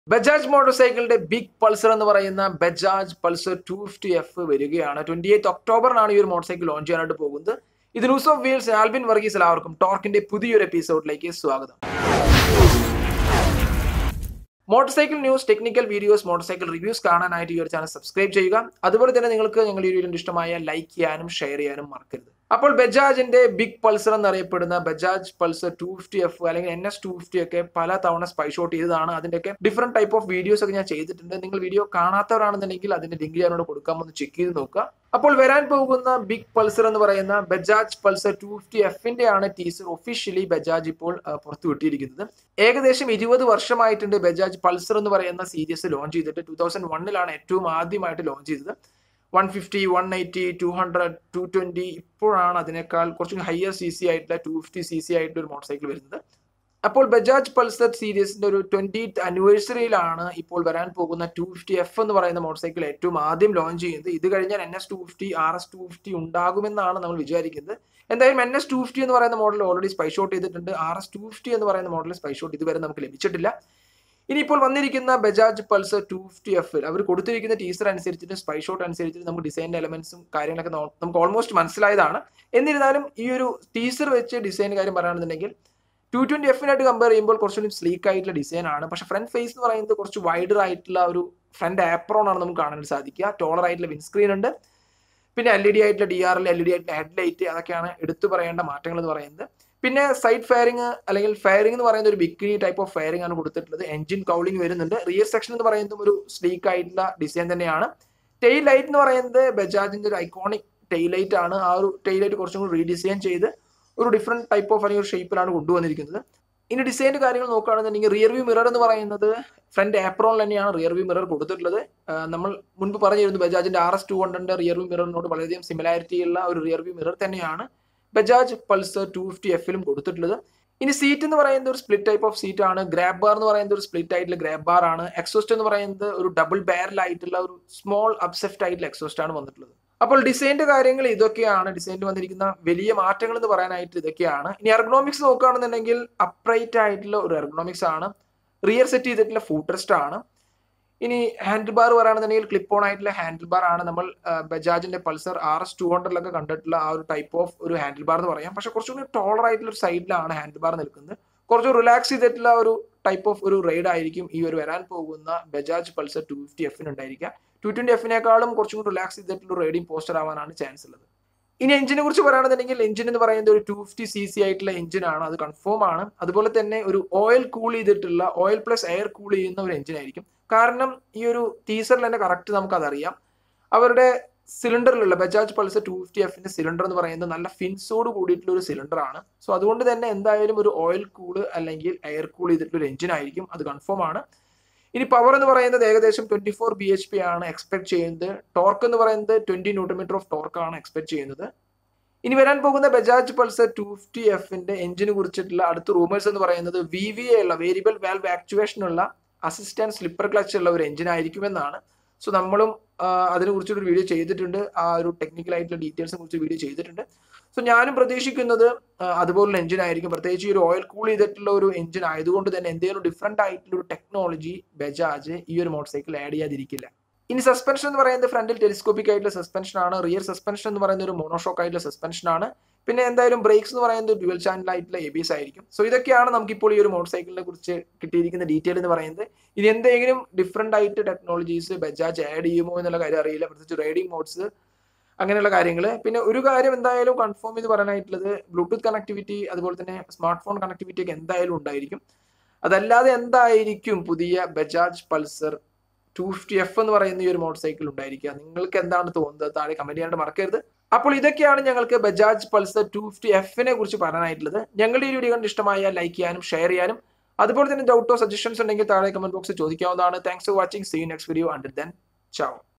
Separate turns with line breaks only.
Bajaj motor സൈക്കിളിന്റെ big Pulsar എന്ന് പറയുന്ന Bajaj Pulsar two fifty F വരികയാണ് ട്വന്റി എയ്ത്ത് ഒക്ടോബറിനാണ് ഈ ഒരു മോട്ടോർ സൈക്കിൾ ലോഞ്ച് ചെയ്യാനായിട്ട് പോകുന്നത് ഇത് news of wheels Albin Varghese എല്ലാവർക്കും ടോർക്കിന്റെ പുതിയൊരു എപ്പിസോഡിലേക്ക് സ്വാഗതം motorcycle news technical videos motorcycle reviews കാണാനായിട്ട് ഈ ഒരു ചാനൽ സബ്സ്ക്രൈബ് ചെയ്യുക അതുപോലെ തന്നെ നിങ്ങൾക്ക് ഞങ്ങളുടെ ഈ വീഡിയോ ഇഷ്ടമായ ലൈക്ക് ചെയ്യാനും ഷെയർ ചെയ്യാനും മറക്കരുത് അപ്പോൾ ബജാജിന്റെ ബിഗ് പൾസർ എന്നറിയപ്പെടുന്ന Bajaj Pulsar two fifty F അല്ലെങ്കിൽ എൻ എസ് ടു ഫിഫ്റ്റി ഒക്കെ പല തവണ സ്പൈ ഷോട്ട് ചെയ്തതാണ് അതിന്റെയൊക്കെ ഡിഫറെന്റ് ടൈപ്പ് ഓഫ് വീഡിയോസ് ഒക്കെ ഞാൻ ചെയ്തിട്ടുണ്ട് നിങ്ങൾ വീഡിയോ കാണാത്തവരാണെന്നുണ്ടെങ്കിൽ അതിന്റെ ലിങ്ക് ഞാനോട് കൊടുക്കാമെന്ന് ചെക്ക് ചെയ്ത് നോക്കുക അപ്പോൾ വരാൻ പോകുന്ന ബിഗ് പൾസർ എന്ന് പറയുന്ന ബജാജ് പൾസർ ടു ഫിഫ്റ്റി എഫിന്റെ ആണ് ടീസർ ഒഫീഷ്യലി ബജാജ് ഇപ്പോൾ പുറത്തു വിട്ടിരിക്കുന്നത് ഏകദേശം ഇരുപത് വർഷമായിട്ടുണ്ട് ബജാജ് പൾസർ എന്ന് പറയുന്ന സീരീസ് ലോഞ്ച് ചെയ്തിട്ട് ടൂ തൗസൻഡ് വണ്ണിലാണ് ഏറ്റവും ആദ്യമായിട്ട് ലോഞ്ച് ചെയ്തത് one fifty one eighty two hundred two twenty ഇപ്പോഴാണ് അതിനേക്കാൾ കുറച്ചും ഹയർ സി സി ആയിട്ടുള്ള ടു ഫിഫ്റ്റി സി സി ആയിട്ടുള്ള ഒരു മോട്ടോർ സൈക്കിൾ വരുന്നത് അപ്പോൾ ബജാജ് പൾസർ സീരീസിന്റെ ഒരു ട്വന്റി ആനിവേഴ്സറിയിലാണ് ഇപ്പോൾ വരാൻ പോകുന്ന ടു ഫിഫ്റ്റി എഫ് എന്ന് പറയുന്ന മോട്ടോർ സൈക്കിൾ ഏറ്റവും ആദ്യം ലോഞ്ച് ചെയ്യുന്നത് ഇത് കഴിഞ്ഞാൽ N S two fifty R S two fifty ഉണ്ടാകുമെന്നാണ് നമ്മൾ വിചാരിക്കുന്നത് എന്തായാലും എൻ എസ് ടു ഫിഫ്റ്റി എന്ന് പറയുന്ന മോഡൽ ഓൾറെഡി സ്പൈ ഷോട്ട് ചെയ്തിട്ടുണ്ട് ആർ എസ് ടു ഫിഫ്റ്റി എന്ന് പറയുന്ന മോഡൽ സ്പൈ ഷോട്ട് ഇതുവരെ നമുക്ക് ലഭിച്ചിട്ടില്ല ഇനിയിപ്പോൾ വന്നിരിക്കുന്ന ബജാജ് പൾസർ ടു ഫിഫ്റ്റി എഫിൽ അവർ കൊടുത്തിരിക്കുന്ന ടീസർ അനുസരിച്ചിട്ട് സ്പൈ ഷോട്ട് അനുസരിച്ചിട്ട് നമുക്ക് ഡിസൈനിന്റെ എലമെന്റ്സും കാര്യങ്ങളൊക്കെ നമുക്ക് ഓൾമോസ്റ്റ് മനസ്സിലായതാണ് എന്നിരുന്നാലും ഈ ഒരു ടീസർ വെച്ച് ഡിസൈൻ കാര്യം പറയുകയാണെന്നുണ്ടെങ്കിൽ ടു ട്വന്റി എഫിനായിട്ട് കമ്പയർ ചെയ്യുമ്പോൾ കുറച്ചുകൂടി സ്ലീക്ക് ആയിട്ടുള്ള ഡിസൈൻ ആണ് പക്ഷെ ഫ്രണ്ട് ഫേസ് എന്ന് പറയുന്നത് കുറച്ച് വൈഡർ ആയിട്ടുള്ള ഒരു ഫ്രണ്ട് ആപ്രോൺ ആണ് നമുക്ക് കാണാൻ സാധിക്കുക ടോളർ ആയിട്ടുള്ള വിൻസ്ക്രീൻ ഉണ്ട് പിന്നെ എൽ ഇ ഡി ആയിട്ടുള്ള D R L L E D ആയിട്ടുള്ള ഹെഡ്ലൈറ്റ് അതൊക്കെയാണ് എടുത്തു പറയേണ്ട മാറ്റങ്ങൾ എന്ന് പറയുന്നത് പിന്നെ സൈഡ് ഫയറിംഗ് അല്ലെങ്കിൽ ഫയറിംഗ് എന്ന് പറയുന്ന ഒരു ബിക്കിനി ടൈപ്പ് ഓഫ് ഫയറിംഗ് ആണ് കൊടുത്തിട്ടുള്ളത് എഞ്ചിൻ കൗളിംഗ് വരുന്നുണ്ട് റിയർ സെക്ഷൻ എന്ന് പറയുന്നതും ഒരു സ്ലീക്ക് ആയിട്ടുള്ള ഡിസൈൻ തന്നെയാണ് ടെയിൽ ലൈറ്റ് എന്ന് പറയുന്നത് ബജാജിന്റെ ഒരു ഐക്കോണിക് ടെയിൽ ലൈറ്റ് ആണ് ആ ഒരു ടെയിൽ ലൈറ്റ് കുറച്ചും കൂടി റീഡിസൈൻ ചെയ്ത് ഒരു ഡിഫറെന്റ് ടൈപ്പ് ഓഫ് അല്ലെങ്കിൽ ഒരു ഷേപ്പിലാണ് കൊണ്ടുവന്നിരിക്കുന്നത് ഇനി ഡിസൈൻ്റെ കാര്യങ്ങൾ നോക്കുകയാണെന്നുണ്ടെങ്കിൽ റിയർ വ്യൂ മിറർ എന്ന് പറയുന്നത് ഫ്രണ്ട് ആപ്രോൺ തന്നെയാണ് റിയർ വ്യൂ മിറർ കൊടുത്തിട്ടുള്ളത് നമ്മൾ മുൻപ് പറഞ്ഞിരുന്നു ബജാജിന്റെ ആർ എസ് ടു ഹൺഡ്രഡിന്റെ റിയർ വ്യൂ മിററിനോട് വളരെയധികം സിമിലാരിറ്റി ഉള്ള ഒരു റിയർ വ്യൂ മിറർ തന്നെയാണ് ബജാജ് പൾസർ ടു ഫിഫ്റ്റി എഫിലും കൊടുത്തിട്ടുള്ളത് ഇനി സീറ്റ് എന്ന് പറയുന്നത് ഒരു സ്പ്ലിറ്റ് ടൈപ്പ് ഓഫ് സീറ്റ് ആണ് ഗ്രാബ് ബാർ എന്ന് പറയുന്നത് ഒരു സ്പ്ലിറ്റ് ആയിട്ടുള്ള ഗ്രാബ് ബാർ ആണ് എക്സോസ്റ്റ് എന്ന് പറയുന്നത് ഒരു ഡബിൾ ബാരലായിട്ടുള്ള ഒരു സ്മോൾ അപ്സെഫ്റ്റ് ആയിട്ടുള്ള എക്സോസ്റ്റ് ആണ് വന്നിട്ടുള്ളത് അപ്പോൾ ഡിസൈനിന്റെ കാര്യങ്ങൾ ഇതൊക്കെയാണ് ഡിസൈനിൽ വന്നിരിക്കുന്ന വലിയ മാറ്റങ്ങൾ എന്ന് പറയാനായിട്ട് ഇതൊക്കെയാണ് ഇനി എർഗണോമിക്സ് നോക്കുകയാണെന്നുണ്ടെങ്കിൽ അപ്രൈറ്റ് ആയിട്ടുള്ള ഒരു എർഗണോമിക്സ് ആണ് റിയർ സെറ്റ് ചെയ്തിട്ടുള്ള ഫൂട്ടറസ്റ്റ് ആണ് ഇനി ഹാൻഡിൽ ബാർ പറയുകയാണെന്നുണ്ടെങ്കിൽ ക്ലിപ്പ് ഓൺ ആയിട്ടുള്ള ഹാൻഡിൽ ബാർ ആണ് നമ്മൾ ബജാജിന്റെ പൾസർ ആർ എസ് ടു ഹൺഡ്രഡിലൊക്കെ കണ്ടിട്ടുള്ള ആ ഒരു ടൈപ്പ് ഓഫ് ഒരു ഹാൻഡിൽ ബാർ എന്ന് പറയാം പക്ഷെ കുറച്ചുകൂടി ടോളർ ആയിട്ടുള്ള ഒരു സൈഡിലാണ് ഹാൻഡിൽ ബാർ നിൽക്കുന്നത് കുറച്ച് റിലാക്സ് ചെയ്തിട്ടുള്ള ഒരു ടൈപ്പ് ഓഫ് ഒരു റൈഡ് ആയിരിക്കും ഈ ഒരു വരാൻ പോകുന്ന ബജാജ് പൾസർ ടു ഫിഫ്റ്റി എഫിന് ഉണ്ടായിരിക്കുക ടു ട്വന്റി എഫിനേക്കാളും കുറച്ചും കൂടി റിലാക്സ് ചെയ്തിട്ടുള്ള റൈഡിംഗ് പോസ്റ്റർ ആവാനാണ് ചാൻസ് ഉള്ളത് ഇനി എഞ്ചിനെ കുറിച്ച് പറയുകയാണെന്നുണ്ടെങ്കിൽ എഞ്ചിൻ എന്ന് പറയുന്നത് ഒരു ടു ഫിഫ്റ്റി സി സി ആയിട്ടുള്ള എഞ്ചിൻ ആണ് അത് കൺഫേം ആണ് അതുപോലെ തന്നെ ഒരു ഓയിൽ കൂൾ ചെയ്തിട്ടുള്ള ഓയിൽ പ്ലസ് എയർ കൂൾ ചെയ്യുന്ന ഒരു എഞ്ചിൻ ആയിരിക്കും കാരണം ഈ ഒരു ടീസറിൽ തന്നെ കറക്റ്റ് നമുക്ക് അതറിയാം അവരുടെ സിലിണ്ടറിലുള്ള ബജാജ് പൾസർ ടു ഫിഫ്റ്റി എഫിന്റെ സിലിണ്ടർ എന്ന് പറയുന്നത് നല്ല ഫിൻസോട് കൂടിയിട്ടുള്ള ഒരു സിലിണ്ടർ ആണ് സോ അതുകൊണ്ട് തന്നെ എന്തായാലും ഒരു ഓയിൽ കൂള് അല്ലെങ്കിൽ എയർ കൂൾ ചെയ്തിട്ടുള്ള ഒരു എഞ്ചിൻ ആയിരിക്കും അത് കൺഫേം ആണ് ഇനി പവർ എന്ന് പറയുന്നത് ഏകദേശം twenty four B H P ആണ് എക്സ്പെക്ട് ചെയ്യുന്നത് ടോർക്ക് എന്ന് പറയുന്നത് ട്വന്റി ന്യൂട്ടോമീറ്റർ ഓഫ് ടോർക്ക് ആണ് എക്സ്പെക്ട് ചെയ്യുന്നത് ഇനി വരാൻ പോകുന്ന ബജാജ് പൾസർ ടു ഫിഫ്റ്റി എഫിന്റെ എഞ്ചിനെ കുറിച്ചിട്ടുള്ള അടുത്ത റൂമേഴ്സ് എന്ന് പറയുന്നത് വി വി എ ഉള്ള വേരിയബിൾ വാൽവ് ആക്ടിവേഷൻ ഉള്ള അസിസ്റ്റന്റ് സ്ലിപ്പർ ക്ലച്ച് ഉള്ള ഒരു എഞ്ചിൻ ആയിരിക്കുമെന്നാണ് സോ നമ്മളും അതിനെ കുറിച്ചൊരു വീഡിയോ ചെയ്തിട്ടുണ്ട് ആ ഒരു ടെക്നിക്കൽ ആയിട്ടുള്ള ഡീറ്റെയിൽസിനെ കുറിച്ച് വീഡിയോ ചെയ്തിട്ടുണ്ട് സോ ഞാനും പ്രതീക്ഷിക്കുന്നത് അതുപോലുള്ള എഞ്ചിൻ ആയിരിക്കും പ്രത്യേകിച്ച് ഈ ഒരു ഓയിൽ കൂൾ ചെയ്തിട്ടുള്ള ഒരു എഞ്ചിൻ ആയതുകൊണ്ട് തന്നെ എന്തെങ്കിലും ഡിഫറെന്റ് ആയിട്ടുള്ള ഒരു ടെക്നോളജി ബജാജ് ഈ ഒരു മോട്ടോർ സൈക്കിൾ ആഡ് ചെയ്യാതിരിക്കില്ല ഇനി സസ്പെൻഷൻ എന്ന് പറയുന്നത് ഫ്രണ്ടിൽ ടെലിസ്കോപ്പിക് ആയിട്ടുള്ള സസ്പെൻഷൻ ആണ് റിയർ സസ്പെൻഷൻ എന്ന് പറയുന്ന ഒരു മോണോഷോക്ക് ആയിട്ടുള്ള സസ്പെൻഷൻ ആണ് പിന്നെ എന്തായാലും ബ്രേക്സ് എന്ന് പറയുന്നത് ഡ്യുവൽ ചാനൽ ആയിട്ടുള്ള എ ബി എസ് ആയിരിക്കും സോ ഇതൊക്കെയാണ് നമുക്കിപ്പോൾ ഈ ഒരു മോട്ടോർ സൈക്കിളിനെ കുറിച്ച് കിട്ടിയിരിക്കുന്ന ഡീറ്റെയിൽ എന്ന് പറയുന്നത് ഇനി എന്തെങ്കിലും ഡിഫറെന്റ് ആയിട്ട് ടെക്നോളജീസ് ബജാജ് ആഡ് ചെയ്യുമോ എന്നുള്ള കാര്യം അറിയില്ല പ്രത്യേകിച്ച് റൈഡിംഗ് മോഡ്സ് അങ്ങനെയുള്ള കാര്യങ്ങൾ പിന്നെ ഒരു കാര്യം എന്തായാലും കൺഫേം ചെയ്ത് പറയാനായിട്ടുള്ളത് ബ്ലൂടൂത്ത് കണക്ടിവിറ്റി അതുപോലെ തന്നെ സ്മാർട്ട് ഫോൺ കണക്ടിവിറ്റി ഒക്കെ എന്തായാലും ഉണ്ടായിരിക്കും അതല്ലാതെ എന്തായിരിക്കും പുതിയ Bajaj Pulsar two fifty F എന്ന് പറയുന്ന ഈ ഒരു മോട്ടോർ സൈക്കിൾ ഉണ്ടായിരിക്കുക നിങ്ങൾക്ക് എന്താണ് തോന്നുന്നത് താഴെ കമന്റ് ചെയ്യാനായിട്ട് മറക്കരുത് അപ്പോൾ ഇതൊക്കെയാണ് ഞങ്ങൾക്ക് ബജാജ് പൾസർ ടു ഫിഫ്റ്റി എഫിനെ കുറിച്ച് പറയാനായിട്ടുള്ളത് ഞങ്ങളുടെ ഈ വീഡിയോ കണ്ട് ഇഷ്ടമായ ലൈക്ക് ചെയ്യാനും ഷെയർ ചെയ്യാനും അതുപോലെ തന്നെ ഡൗട്ടോ സജഷൻസ് ഉണ്ടെങ്കിൽ താഴെ കമന്റ് ബോക്സിൽ ചോദിക്കാവുന്നതാണ് thanks for watching see next video until then ചാവും